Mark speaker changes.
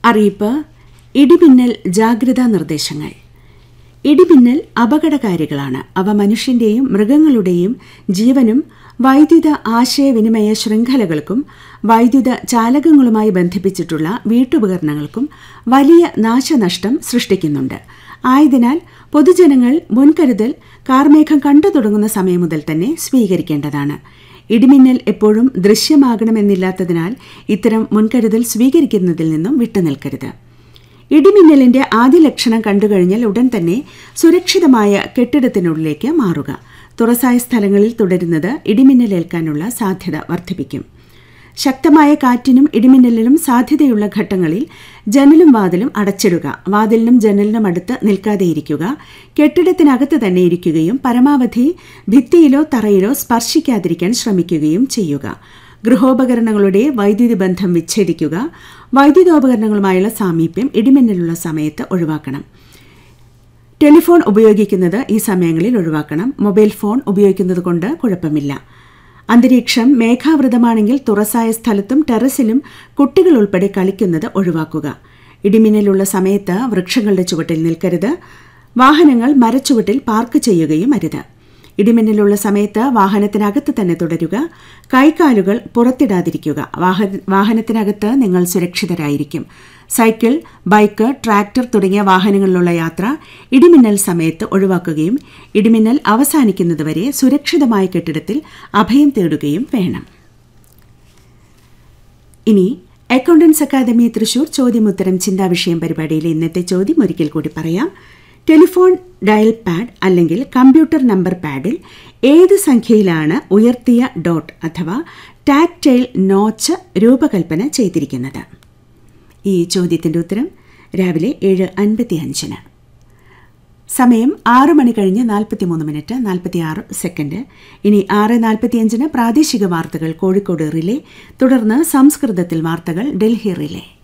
Speaker 1: അറിയിപ്പ് ഇടിമിന്നൽ ജാഗ്രതാ നിർദ്ദേശങ്ങൾ ഇടിമിന്നൽ അപകടകാരികളാണ് അവ മനുഷ്യന്റെയും മൃഗങ്ങളുടെയും ജീവനും വൈദ്യുത ആശയവിനിമയ ശൃംഖലകൾക്കും വൈദ്യുത ചാലകങ്ങളുമായി ബന്ധിപ്പിച്ചിട്ടുള്ള വീട്ടുപകരണങ്ങൾക്കും വലിയ നാശനഷ്ടം സൃഷ്ടിക്കുന്നുണ്ട് ആയതിനാൽ പൊതുജനങ്ങൾ മുൻകരുതൽ കാർമേഘം കണ്ടു തുടങ്ങുന്ന സമയം മുതൽ തന്നെ സ്വീകരിക്കേണ്ടതാണ് ഇടിമിന്നൽ എപ്പോഴും ദൃശ്യമാകണമെന്നില്ലാത്തതിനാൽ ഇത്തരം മുൻകരുതൽ സ്വീകരിക്കുന്നതിൽ നിന്നും വിട്ടുനിൽക്കരുത് ഇടിമിന്നലിന്റെ ആദ്യ ലക്ഷണം കണ്ടുകഴിഞ്ഞാൽ ഉടൻ തന്നെ സുരക്ഷിതമായ കെട്ടിടത്തിനുള്ളിലേക്ക് മാറുക തുറസായ സ്ഥലങ്ങളിൽ തുടരുന്നത് ഇടിമിന്നലേൽക്കാനുള്ള സാധ്യത വർദ്ധിപ്പിക്കും ശക്തമായ കാറ്റിനും ഇടിമിന്നലിനും സാധ്യതയുള്ള ഘട്ടങ്ങളിൽ ജനലും വാതിലും അടച്ചിടുക വാതിലിനും ജനലിനും അടുത്ത് നിൽക്കാതെ ഇരിക്കുക കെട്ടിടത്തിനകത്ത് തന്നെ ഇരിക്കുകയും പരമാവധി ഭിത്തിയിലോ തറയിലോ സ്പർശിക്കാതിരിക്കാൻ ശ്രമിക്കുകയും ചെയ്യുക ഗൃഹോപകരണങ്ങളുടെ വൈദ്യുതി ബന്ധം വിച്ഛേദിക്കുക വൈദ്യുതോപകരണങ്ങളുമായുള്ള സാമീപ്യം ഇടിമിന്നലുള്ള സമയത്ത് ഒഴിവാക്കണം ടെലിഫോൺ ഉപയോഗിക്കുന്നത് ഈ സമയങ്ങളിൽ ഒഴിവാക്കണം മൊബൈൽ ഫോൺ ഉപയോഗിക്കുന്നത് കൊണ്ട് കുഴപ്പമില്ല അന്തരീക്ഷം മേഘാവൃതമാണെങ്കിൽ തുറസായ സ്ഥലത്തും ടെറസിലും കുട്ടികൾ ഉൾപ്പെടെ കളിക്കുന്നത് ഒഴിവാക്കുക ഇടിമിന്നലുള്ള സമയത്ത് വൃക്ഷങ്ങളുടെ ചുവട്ടിൽ നിൽക്കരുത് വാഹനങ്ങൾ മരച്ചുവട്ടിൽ പാർക്ക് ചെയ്യുകയും അരുത് ഇടിമിന്നലുള്ള സമയത്ത് വാഹനത്തിനകത്ത് തന്നെ തുടരുക കൈകാലുകൾ പുറത്തിടാതിരിക്കുക വാഹനത്തിനകത്ത് നിങ്ങൾ സുരക്ഷിതരായിരിക്കും സൈക്കിൾ ബൈക്ക് ട്രാക്ടർ തുടങ്ങിയ വാഹനങ്ങളിലുള്ള യാത്ര ഇടിമിന്നൽ സമയത്ത് ഒഴിവാക്കുകയും ഇടിമിന്നൽ അവസാനിക്കുന്നതുവരെ സുരക്ഷിതമായ കെട്ടിടത്തിൽ അഭയം തേടുകയും വേണം ഇനി അക്കൗണ്ടൻസ് അക്കാദമി തൃശൂർ ചോദ്യമുത്തരം ചിന്താവിഷയം പരിപാടിയിലെ ഇന്നത്തെ ചോദ്യം ഒരിക്കൽ കൂടി പറയാം ടെലിഫോൺ ഡയൽ പാഡ് അല്ലെങ്കിൽ കമ്പ്യൂട്ടർ നമ്പർ പാഡിൽ ഏത് സംഖ്യയിലാണ് ഉയർത്തിയ ഡോട്ട് അഥവാ ടാക്ടൈൽ നോച്ച് രൂപകൽപ്പന ചെയ്തിരിക്കുന്നത് ഈ ചോദ്യത്തിൻ്റെ ഉത്തരം രാവിലെ ഏഴ് അൻപത്തി അഞ്ചിന് സമയം ആറ് മണി കഴിഞ്ഞ് നാൽപ്പത്തിമൂന്ന് മിനിറ്റ് നാൽപ്പത്തിയാറ് സെക്കൻഡ് ഇനി ആറ് നാൽപ്പത്തിയഞ്ചിന് പ്രാദേശിക വാർത്തകൾ കോഴിക്കോട് റിലേ തുടർന്ന് സംസ്കൃതത്തിൽ വാർത്തകൾ ഡൽഹി റിലേ